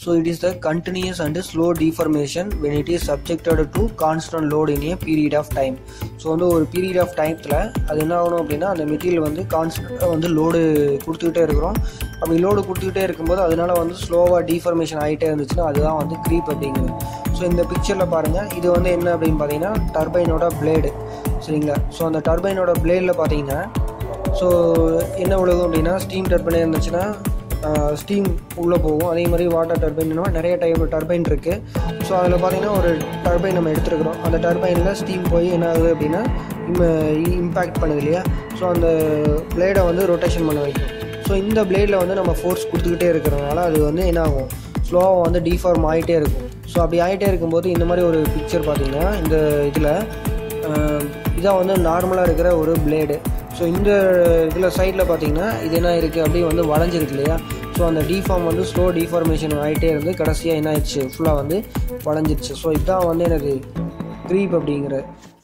so it is the continuous and slow deformation when it is subjected to constant load in a period of time so வந்து ஒரு period of டைத்தில் அது என்ன ஆகணும் அப்படின்னா அந்த material வந்து கான்ஸ்டண்ட்டாக வந்து லோடு கொடுத்துக்கிட்டே இருக்கிறோம் அப்படி லோடு கொடுத்துக்கிட்டே இருக்கும்போது அதனால வந்து ஸ்லோவாக டிஃபர்மேஷன் ஆகிட்டே இருந்துச்சுன்னா அதுதான் வந்து க்ரீப் அப்படிங்கிறது ஸோ இந்த பிக்சரில் பாருங்கள் இது வந்து என்ன அப்படின்னு பார்த்தீங்கன்னா டர்பைனோட பிளேடு சரிங்களா ஸோ அந்த டர்பைனோட பிளேடில் பார்த்தீங்கன்னா ஸோ என்ன விழுகும் அப்படின்னா ஸ்டீம் டர்பைனே இருந்துச்சுன்னா ஸ்டீம் உள்ளே போகும் அதே மாதிரி வாட்டர் டர்பைன்னா நிறைய டைப் டர்பைன் இருக்குது ஸோ அதில் பார்த்தீங்கன்னா ஒரு டர்பைன் நம்ம எடுத்துருக்குறோம் அந்த டர்பைனில் ஸ்டீம் போய் என்ன ஆகுது அப்படின்னா இம்பேக்ட் பண்ணுது இல்லையா ஸோ அந்த பிளேடை வந்து ரொட்டேஷன் பண்ண வைக்கும் ஸோ இந்த பிளேடில் வந்து நம்ம ஃபோர்ஸ் கொடுத்துக்கிட்டே இருக்கிறதுனால அது வந்து என்ன ஆகும் ஸ்லோவாக வந்து டிஃபார்ம் ஆகிட்டே இருக்கும் ஸோ அப்படி ஆகிட்டே இருக்கும்போது இந்த மாதிரி ஒரு பிக்சர் பார்த்தீங்கன்னா இந்த இதில் இதான் வந்து நார்மலாக இருக்கிற ஒரு பிளேடு ஸோ இந்த இதில் சைடில் பார்த்தீங்கன்னா இது என்ன இருக்குது அப்படியே வந்து வளைஞ்சிருக்கு இல்லையா ஸோ அந்த டிஃபார்ம் வந்து ஸ்லோ டிஃபார்மேஷன் ஆகிட்டே இருந்து கடைசியாக என்ன ஆயிடுச்சு ஃபுல்லாக வந்து வளைஞ்சிருச்சு ஸோ இதுதான் வந்து எனக்கு க்ரீப் அப்படிங்கிற